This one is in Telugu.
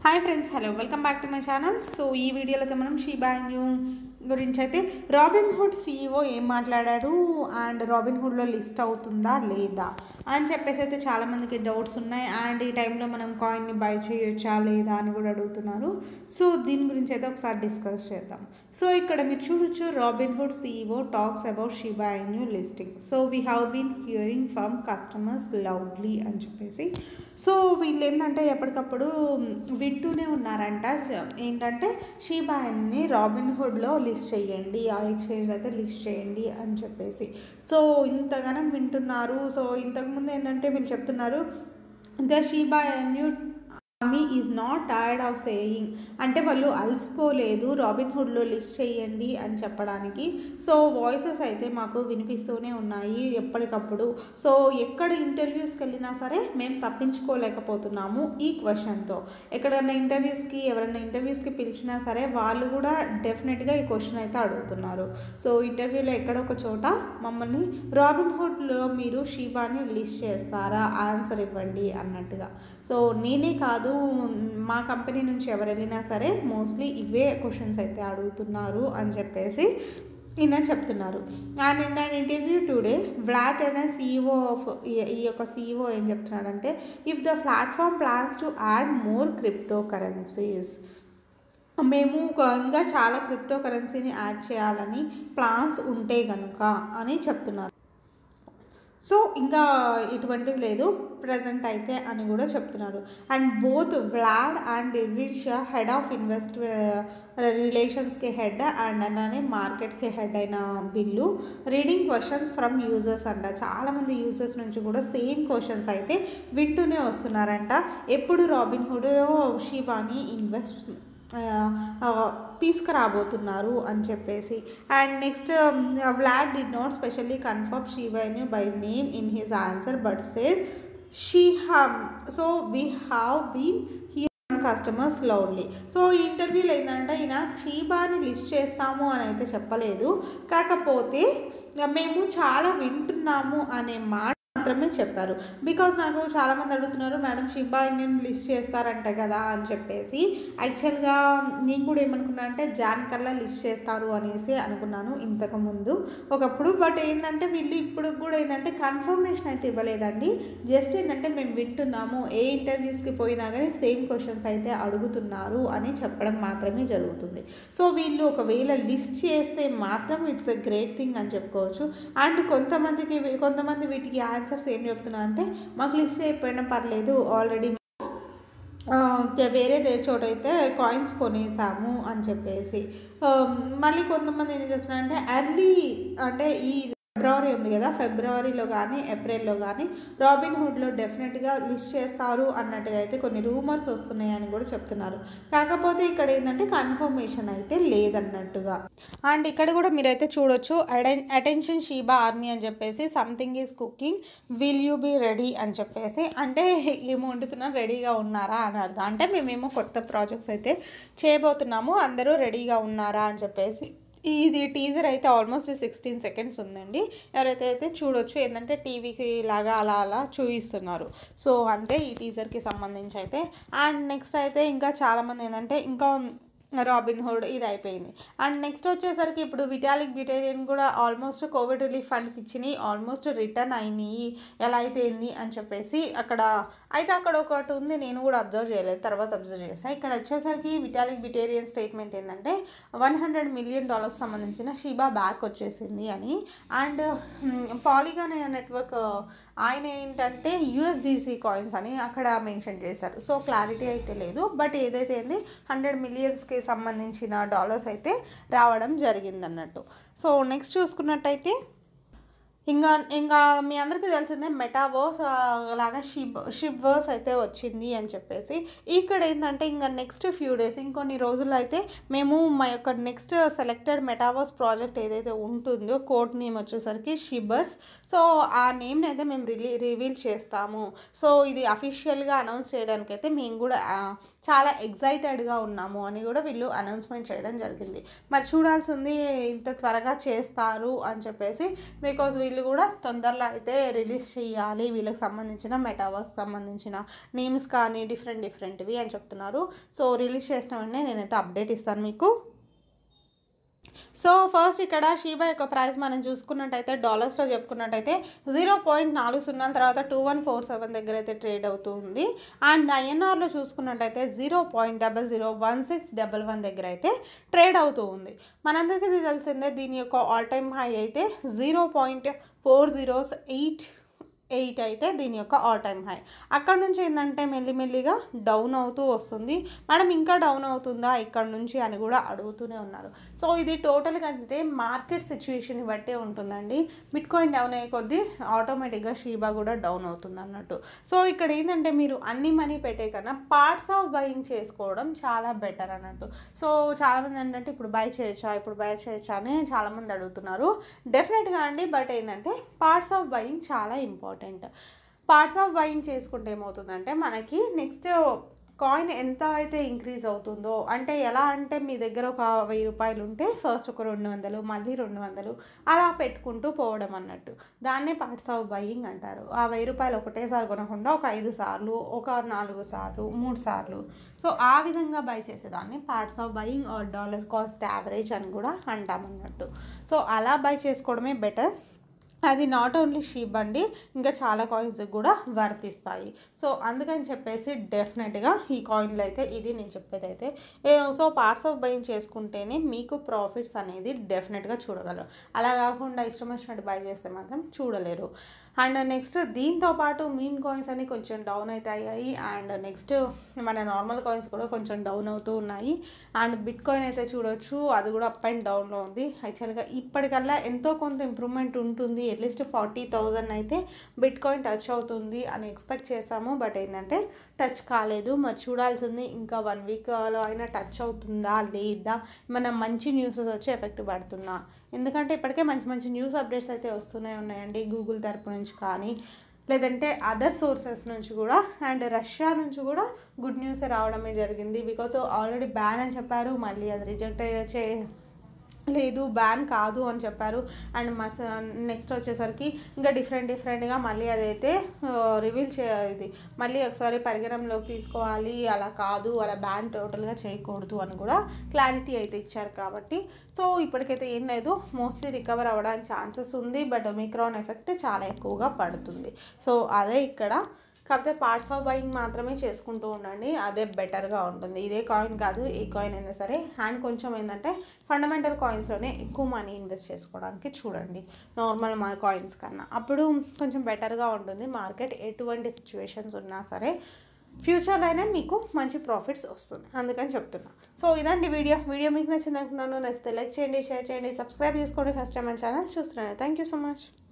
hi friends hello welcome back to my channel so ఈ వీడియోలో అయితే మనం షీబా న్యూ గురించి అయితే రాబిన్ హుడ్ సీఈఓ ఏం మాట్లాడారు అండ్ రాబిన్ హుడ్లో లిస్ట్ అవుతుందా లేదా అని చెప్పేసి అయితే చాలామందికి డౌట్స్ ఉన్నాయి అండ్ ఈ టైంలో మనం కాయిన్ని బై చేయొచ్చా లేదా అని కూడా అడుగుతున్నారు సో దీని గురించి అయితే ఒకసారి డిస్కస్ చేద్దాం సో ఇక్కడ మీరు చూడొచ్చు Robinhood CEO talks about Shiba Inu listing so we have been hearing from customers loudly అని చెప్పేసి సో వీళ్ళు ఏంటంటే ఎప్పటికప్పుడు వింటూనే ఉన్నారంట ఏంటంటే షీబాయిని రాబిన్ హుడ్లో లిస్ట్ చేయండి ఆ ఎక్స్చేంజ్లో అయితే లిస్ట్ చేయండి అని చెప్పేసి సో ఇంతగానం వింటున్నారు సో ఇంతకుముందు ఏంటంటే వీళ్ళు చెప్తున్నారు the Shiba Inu me is not tired of saying అంటే వాళ్ళు అలసిపోలేదు రాబిన్ హుడ్లో లిస్ట్ చేయండి అని చెప్పడానికి సో వాయిసెస్ అయితే మాకు వినిపిస్తూనే ఉన్నాయి ఎప్పటికప్పుడు సో ఎక్కడ ఇంటర్వ్యూస్కి వెళ్ళినా సరే మేము తప్పించుకోలేకపోతున్నాము ఈ క్వశ్చన్తో ఎక్కడైనా ఇంటర్వ్యూస్కి ఎవరైనా ఇంటర్వ్యూస్కి పిలిచినా సరే వాళ్ళు కూడా డెఫినెట్గా ఈ క్వశ్చన్ అయితే అడుగుతున్నారు సో ఇంటర్వ్యూలో ఎక్కడ ఒక చోట మమ్మల్ని రాబిన్ హుడ్లో మీరు షీబాని లిస్ట్ చేస్తారా ఆన్సర్ ఇవ్వండి అన్నట్టుగా సో నేనే కాదు మా కంపెనీ నుంచి ఎవరు వెళ్ళినా సరే మోస్ట్లీ ఇవే క్వశ్చన్స్ అయితే అడుగుతున్నారు అని చెప్పేసి ఈయన చెప్తున్నారు and in an interview today Vlad అనే సీఈఓ ఆఫ్ ఈ యొక్క సీఈఓ ఏం చెప్తున్నాడంటే if the platform plans to add more cryptocurrencies మేము ఇంకా చాలా క్రిప్టో కరెన్సీని యాడ్ చేయాలని ప్లాన్స్ ఉంటే కనుక అని చెప్తున్నారు సో ఇంకా ఇటువంటిది లేదు ప్రజెంట్ అయితే అని కూడా చెప్తున్నారు and both Vlad and Devish head of invest రిలేషన్స్కి హెడ్ అండ్ అలానే మార్కెట్కి హెడ్ అయిన బిల్లు రీడింగ్ క్వశ్చన్స్ ఫ్రమ్ యూజర్స్ అంట చాలామంది యూజర్స్ నుంచి కూడా సేమ్ క్వశ్చన్స్ అయితే వింటూనే వస్తున్నారంట ఎప్పుడు రాబిన్ హుడ్ షీబాని ఇన్వెస్ట్ తీసుకురాబోతున్నారు అని చెప్పేసి and next Vlad did not specially confirm Shiba Inu by name in his answer but said she have so we have been customers loudly so ఈ ఇంటర్వ్యూలో ఏంటంటే ఈయన షీబాని లిస్ట్ చేస్తాము అని అయితే చెప్పలేదు కాకపోతే మేము చాలా వింటున్నాము అనే మాట మాత్రమే చెప్పారు బికాజ్ నాకు చాలామంది అడుగుతున్నారు మేడం షిబా ఇండియన్ లిస్ట్ చేస్తారంట కదా అని చెప్పేసి యాక్చువల్గా నేను కూడా ఏమనుకున్నా అంటే జాన్ కల్లా లిస్ట్ చేస్తారు అనేసి అనుకున్నాను ఇంతకుముందు ఒకప్పుడు బట్ ఏంటంటే వీళ్ళు ఇప్పుడు కూడా ఏంటంటే కన్ఫర్మేషన్ అయితే ఇవ్వలేదండి జస్ట్ ఏంటంటే మేము వింటున్నాము ఏ ఇంటర్వ్యూస్కి పోయినా కానీ సేమ్ క్వశ్చన్స్ అయితే అడుగుతున్నారు అని చెప్పడం మాత్రమే జరుగుతుంది సో వీళ్ళు ఒకవేళ లిస్ట్ చేస్తే మాత్రం ఇట్స్ ఎ గ్రేట్ థింగ్ అని చెప్పుకోవచ్చు అండ్ కొంతమందికి కొంతమంది వీటికి ఆన్సర్స్ ఏం చెప్తున్నా అంటే మాకు లిస్ట్ అయిపోయినా పర్లేదు ఆల్రెడీ వేరే చోట అయితే కాయిన్స్ కొనేసాము అని చెప్పేసి మళ్ళీ కొంతమంది ఏం చెప్తున్నా అంటే ఎర్లీ అంటే ఈ ఫిబ్రవరి ఉంది కదా ఫిబ్రవరిలో కానీ ఏప్రిల్లో కానీ రాబిన్ హుడ్లో డెఫినెట్గా లిస్ట్ చేస్తారు అన్నట్టుగా అయితే కొన్ని రూమర్స్ వస్తున్నాయని కూడా చెప్తున్నారు కాకపోతే ఇక్కడ ఏంటంటే కన్ఫర్మేషన్ అయితే లేదన్నట్టుగా అండ్ ఇక్కడ కూడా మీరైతే చూడొచ్చు అటెన్షన్ షీబా ఆర్మీ అని చెప్పేసి something is cooking will you be ready అని చెప్పేసి అంటే ఏమో వండుతున్నారు రెడీగా ఉన్నారా అని అర్థం అంటే మేమేమో కొత్త ప్రాజెక్ట్స్ అయితే చేయబోతున్నాము అందరూ రెడీగా ఉన్నారా అని చెప్పేసి ఇది టీజర్ అయితే ఆల్మోస్ట్ సిక్స్టీన్ సెకండ్స్ ఉందండి ఎవరైతే అయితే చూడొచ్చు ఏంటంటే టీవీకి లాగా అలా అలా చూపిస్తున్నారు సో అంతే ఈ టీజర్కి సంబంధించి అయితే అండ్ నెక్స్ట్ అయితే ఇంకా చాలామంది ఏంటంటే ఇంకా రాబిన్ హుడ్ ఇది అయిపోయింది అండ్ నెక్స్ట్ వచ్చేసరికి ఇప్పుడు విటాలిక్ బ్యూటేరియన్ కూడా ఆల్మోస్ట్ కోవిడ్ రిలీఫ్ ఫండ్కి ఇచ్చినాయి ఆల్మోస్ట్ రిటర్న్ అయినాయి ఎలా అయితే ఏంది అని చెప్పేసి అక్కడ అయితే అక్కడ ఒకటి ఉంది నేను కూడా అబ్జర్వ్ చేయలేదు తర్వాత అబ్జర్వ్ చేశాను ఇక్కడ వచ్చేసరికి విటాలిక్ బ్యూటేరియన్ స్టేట్మెంట్ ఏంటంటే వన్ హండ్రెడ్ మిలియన్ డాలర్స్ సంబంధించిన షీబా బ్యాక్ వచ్చేసింది అని అండ్ పాలిగాన్ నెట్వర్క్ ఆయన ఏంటంటే యుఎస్డిసి కాయిన్స్ అని అక్కడ మెన్షన్ చేశారు సో క్లారిటీ అయితే లేదు బట్ ఏదైతే ఏంది హండ్రెడ్ మిలియన్స్కి సంబంధించిన డాలర్స్ అయితే రావడం జరిగిందన్నట్టు సో నెక్స్ట్ చూసుకున్నట్టయితే ఇంకా ఇంకా మీ అందరికీ తెలిసిందే మెటావర్స్ లాగా షిప్ షిప్ వర్స్ అయితే వచ్చింది అని చెప్పేసి ఇక్కడ ఏంటంటే ఇంకా నెక్స్ట్ ఫ్యూ డేస్ ఇంకొన్ని రోజుల్లో అయితే మేము మా యొక్క నెక్స్ట్ సెలెక్టెడ్ మెటావర్స్ ప్రాజెక్ట్ ఏదైతే ఉంటుందో కోడ్ నేమ్ వచ్చేసరికి షిబస్ సో ఆ నేమ్ని అయితే మేము రిలీ రివీల్ చేస్తాము సో ఇది అఫీషియల్గా అనౌన్స్ చేయడానికి అయితే మేము కూడా చాలా ఎగ్జైటెడ్గా ఉన్నాము అని కూడా వీళ్ళు అనౌన్స్మెంట్ చేయడం జరిగింది మరి చూడాల్సి ఉంది ఇంత త్వరగా చేస్తారు అని చెప్పేసి బికాజ్ వీళ్ళు వీళ్ళు కూడా తొందరలో అయితే రిలీజ్ చేయాలి వీళ్ళకి సంబంధించిన మెటావర్స్ సంబంధించిన నేమ్స్ కానీ డిఫరెంట్ డిఫరెంట్వి అని చెప్తున్నారు సో రిలీజ్ చేసిన వెంటనే నేనైతే అప్డేట్ ఇస్తాను మీకు సో ఫస్ట్ ఇక్కడ షీబా యొక్క ప్రైస్ మనం చూసుకున్నట్టయితే డాలర్స్లో చెప్పుకున్నట్టయితే జీరో పాయింట్ నాలుగు సున్నా తర్వాత టూ వన్ ఫోర్ సెవెన్ దగ్గర అయితే ట్రేడ్ అవుతుంది అండ్ ఐఎన్ఆర్లో చూసుకున్నట్టయితే zero point double zero one six double one దగ్గర అయితే ట్రేడ్ అవుతూ ఉంది మనందరికీ ఇది తెలిసిందే దీని యొక్క ఆల్ టైమ్ హై అయితే zero point four zeros eight eight అయితే దీని యొక్క ఆల్ టైమ్ హై అక్కడ నుంచి ఏంటంటే మెల్లిమెల్లిగా డౌన్ అవుతూ వస్తుంది మేడం ఇంకా డౌన్ అవుతుందా ఇక్కడ నుంచి అని కూడా అడుగుతూనే ఉన్నారు సో ఇది టోటల్గా అంటే మార్కెట్ సిచ్యువేషన్ బట్టే ఉంటుందండి బిట్ కాయిన్ డౌన్ అయ్యే కొద్దీ ఆటోమేటిక్గా షీబా కూడా డౌన్ అవుతుంది అన్నట్టు సో ఇక్కడ ఏంటంటే మీరు అన్ని మనీ పెట్టే కన్నా పార్ట్స్ ఆఫ్ బయింగ్ చేసుకోవడం చాలా బెటర్ అన్నట్టు సో చాలామంది ఏంటంటే ఇప్పుడు బై చేయొచ్చా ఇప్పుడు బై చేయొచ్చా అని చాలామంది అడుగుతున్నారు డెఫినెట్గా అండి బట్ ఏంటంటే పార్ట్స్ ఆఫ్ బయింగ్ చాలా ఇంపార్టెంట్ పార్ట్స్ ఆఫ్ బయింగ్ చేసుకుంటే ఏమవుతుందంటే మనకి నెక్స్ట్ కాయిన్ ఎంత అయితే ఇంక్రీజ్ అవుతుందో అంటే ఎలా అంటే మీ దగ్గర ఒక వెయ్యి రూపాయలు ఉంటే ఫస్ట్ ఒక రెండు వందలు మళ్ళీ రెండు వందలు అలా పెట్టుకుంటూ పోవడం అన్నట్టు దాన్నే పార్ట్స్ ఆఫ్ బయింగ్ అంటారు ఆ వెయ్యి రూపాయలు ఒకటేసారి కొనకుండా ఒక ఐదు సార్లు ఒక నాలుగు సార్లు మూడు సార్లు సో ఆ విధంగా బై చేసేదాన్ని parts of buying or dollar cost average అని కూడా అంటాం అన్నట్టు సో అలా బై చేసుకోవడమే బెటర్ అది నాట్ ఓన్లీ షీప్ అండి ఇంకా చాలా కాయిన్స్ కూడా వర్తిస్తాయి సో అందుకని చెప్పేసి డెఫినెట్గా ఈ కాయిన్లు అయితే ఇది నేను చెప్పేది అయితే సో పార్ట్స్ ఆఫ్ బయింగ్ చేసుకుంటేనే మీకు ప్రాఫిట్స్ అనేది డెఫినెట్గా చూడగలరు అలా కాకుండా ఇష్టం వచ్చినట్టు బై చేస్తే మాత్రం చూడలేరు అండ్ నెక్స్ట్ దీంతో పాటు మీన్ కాయిన్స్ అని కొంచెం డౌన్ అయితే అయ్యాయి అండ్ నెక్స్ట్ మన నార్మల్ కాయిన్స్ కూడా కొంచెం డౌన్ అవుతూ ఉన్నాయి అండ్ బిట్ కాయిన్ అయితే చూడొచ్చు అది కూడా అప్ అండ్ డౌన్లో ఉంది యాక్చువల్గా ఇప్పటికల్లా ఎంతో కొంత ఇంప్రూవ్మెంట్ ఉంటుంది అట్లీస్ట్ ఫార్టీ థౌజండ్ అయితే బిట్ కాయిన్ టచ్ అవుతుంది అని ఎక్స్పెక్ట్ చేసాము బట్ ఏంటంటే టచ్ కాలేదు మరి చూడాల్సింది ఇంకా వన్ వీక్లో అయినా టచ్ అవుతుందా లేదా మన మంచి న్యూసెస్ వచ్చి ఎఫెక్ట్ పడుతుందా ఎందుకంటే ఇప్పటికే మంచి మంచి న్యూస్ అప్డేట్స్ అయితే వస్తూనే ఉన్నాయండి గూగుల్ తరపు నుంచి కానీ లేదంటే అదర్ సోర్సెస్ నుంచి కూడా అండ్ రష్యా నుంచి కూడా గుడ్ న్యూస్ రావడమే జరిగింది బికాజ్ ఆల్రెడీ బ్యాన్ అని చెప్పారు మళ్ళీ అది రిజెక్ట్ చే లేదు బ్యాన్ కాదు అని చెప్పారు అండ్ మస్ నెక్స్ట్ వచ్చేసరికి ఇంకా డిఫరెంట్ డిఫరెంట్గా మళ్ళీ అదైతే రివీల్ చే ఇది మళ్ళీ ఒకసారి పరిగణంలోకి తీసుకోవాలి అలా కాదు అలా బ్యాన్ టోటల్గా చేయకూడదు అని కూడా క్లారిటీ అయితే ఇచ్చారు కాబట్టి సో ఇప్పటికైతే ఏం లేదు మోస్ట్లీ రికవర్ అవ్వడానికి ఛాన్సెస్ ఉంది బట్ ఒమిక్రాన్ ఎఫెక్ట్ చాలా ఎక్కువగా పడుతుంది సో అదే ఇక్కడ కాకపోతే పార్ట్స్ ఆఫ్ బయింగ్ మాత్రమే చేసుకుంటూ ఉండండి అదే బెటర్గా ఉంటుంది ఇదే కాయిన్ కాదు ఏ కాయిన్ అయినా సరే అండ్ కొంచెం ఏంటంటే ఫండమెంటల్ కాయిన్స్లోనే ఎక్కువ మనీ ఇన్వెస్ట్ చేసుకోవడానికి చూడండి నార్మల్ మా కాయిన్స్ కన్నా అప్పుడు కొంచెం బెటర్గా ఉంటుంది మార్కెట్ ఎటువంటి సిచ్యువేషన్స్ ఉన్నా సరే ఫ్యూచర్లో అయినా మీకు మంచి ప్రాఫిట్స్ వస్తుంది అందుకని చెప్తున్నా సో ఇదండి వీడియో వీడియో మీకు నచ్చింది అనుకున్నాను నచ్చితే లైక్ చేయండి షేర్ చేయండి సబ్స్క్రైబ్ చేసుకోండి ఫస్ట్ టైం మన ఛానల్ చూస్తున్నాను థ్యాంక్ యూ సో మచ్